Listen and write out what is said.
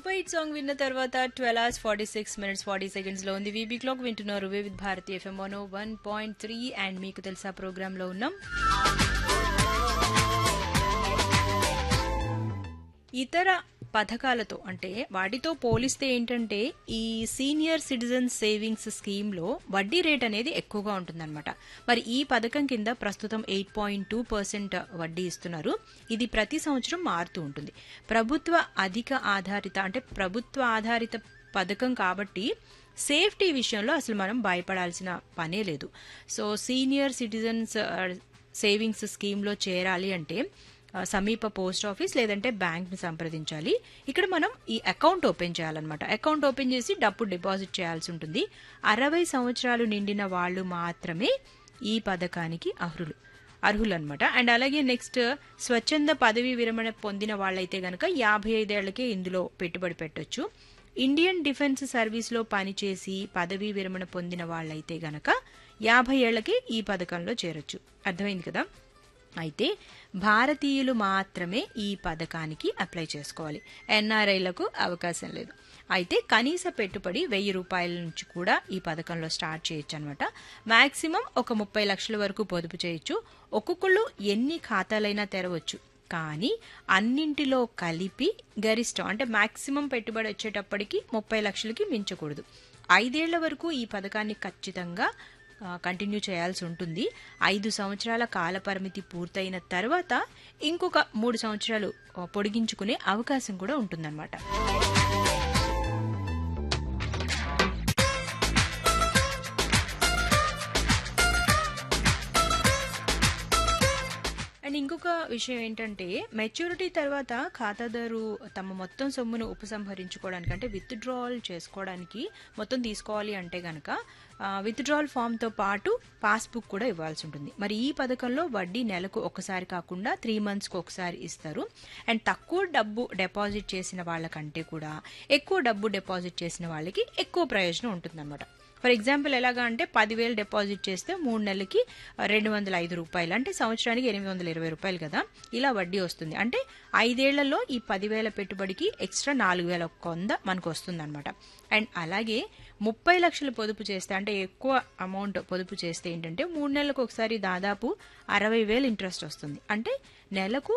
super hit song విన్న తర్వాత twelve hours forty six minutes forty seconds లో ఉంది వీబీ క్లాక్ వింటున్నారు Vividh Bharati FM one one point three and మీకు తెలుసా ప్రోగ్రామ్ లో ఉన్నాం ఇతర పథకాలతో అంటే వాటితో పోలిస్తే ఏంటంటే ఈ సీనియర్ సిటిజన్ సేవింగ్స్ స్కీమ్ లో వడ్డీ రేట్ అనేది ఎక్కువగా ఉంటుందన్నమాట మరి ఈ పథకం కింద ప్రస్తుతం ఎయిట్ పాయింట్ టూ పర్సెంట్ వడ్డీ ఇస్తున్నారు ఇది ప్రతి సంవత్సరం మారుతూ ఉంటుంది ప్రభుత్వ అధిక ఆధారిత అంటే ప్రభుత్వ ఆధారిత పథకం కాబట్టి సేఫ్టీ విషయంలో అసలు మనం భయపడాల్సిన పనే లేదు సో సీనియర్ సిటిజన్స్ సేవింగ్స్ స్కీమ్లో చేరాలి అంటే ఆ, సమీప పోస్ట్ ఆఫీస్ లేదంటే బ్యాంక్ని సంప్రదించాలి ఇక్కడ మనం ఈ అకౌంట్ ఓపెన్ చేయాలన్నమాట అకౌంట్ ఓపెన్ చేసి డబ్బు డిపాజిట్ చేయాల్సి ఉంటుంది అరవై సంవత్సరాలు నిండిన వాళ్ళు మాత్రమే ఈ పథకానికి అర్హులు అర్హులు అనమాట అండ్ అలాగే నెక్స్ట్ స్వచ్ఛంద పదవి విరమణ పొందిన వాళ్ళైతే గనక యాభై ఐదేళ్లకే ఇందులో పెట్టుబడి పెట్టొచ్చు ఇండియన్ డిఫెన్స్ సర్వీస్లో పనిచేసి పదవీ విరమణ పొందిన వాళ్ళైతే గనక యాభై ఏళ్లకే ఈ పథకంలో చేరొచ్చు అర్థమైంది కదా అయితే భారతీయులు మాత్రమే ఈ పథకానికి అప్లై చేసుకోవాలి ఎన్ఆర్ఐలకు అవకాశం లేదు అయితే కనీస పెట్టుబడి వెయ్యి రూపాయల నుంచి కూడా ఈ పథకంలో స్టార్ట్ చేయొచ్చు అనమాట మాక్సిమం ఒక ముప్పై లక్షల వరకు పొదుపు చేయొచ్చు ఒక్కొక్కళ్ళు ఎన్ని ఖాతాలైనా తెరవచ్చు కానీ అన్నింటిలో కలిపి గరిష్టం అంటే మాక్సిమం పెట్టుబడి వచ్చేటప్పటికి ముప్పై లక్షలకి మించకూడదు ఐదేళ్ల వరకు ఈ పథకాన్ని ఖచ్చితంగా ఆ, కంటిన్యూ చేయాల్సి ఉంటుంది ఐదు సంవత్సరాల కాల పరిమితి పూర్తయిన తర్వాత ఇంకొక మూడు సంవత్సరాలు ఆ, పొడిగించుకునే అవకాశం కూడా ఉంటుందన్నమాట అండ్ ఇంకొక విషయం ఏంటంటే మెచ్యూరిటీ తర్వాత ఖాతాదారు తమ మొత్తం సొమ్మును ఉపసంహరించుకోవడానికి అంటే విత్డ్రావల్ చేసుకోవడానికి మొత్తం తీసుకోవాలి అంటే గనక విత్డ్రావల్ ఫామ్తో పాటు పాస్బుక్ కూడా ఇవ్వాల్సి ఉంటుంది మరి ఈ పథకంలో వడ్డీ నెలకు ఒకసారి కాకుండా త్రీ మంత్స్కి ఒకసారి ఇస్తారు అండ్ తక్కువ డబ్బు డిపాజిట్ చేసిన వాళ్ళకంటే కూడా ఎక్కువ డబ్బు డిపాజిట్ చేసిన వాళ్ళకి ఎక్కువ ప్రయోజనం ఉంటుందన్నమాట ఫర్ ఎగ్జాంపుల్ ఎలాగా అంటే పదివేలు డిపాజిట్ చేస్తే మూడు నెలలకి రెండు వందల ఐదు రూపాయలు అంటే సంవత్సరానికి ఎనిమిది వందల ఇరవై రూపాయలు కదా ఇలా వడ్డీ వస్తుంది అంటే ఐదేళ్లలో ఈ పదివేల పెట్టుబడికి ఎక్స్ట్రా నాలుగు వేల వంద మనకు వస్తుంది అండ్ అలాగే ముప్పై లక్షలు పొదుపు చేస్తే అంటే ఎక్కువ అమౌంట్ పొదుపు చేస్తే ఏంటంటే మూడు నెలలకు ఒకసారి దాదాపు అరవై వేలు ఇంట్రెస్ట్ వస్తుంది అంటే నెలకు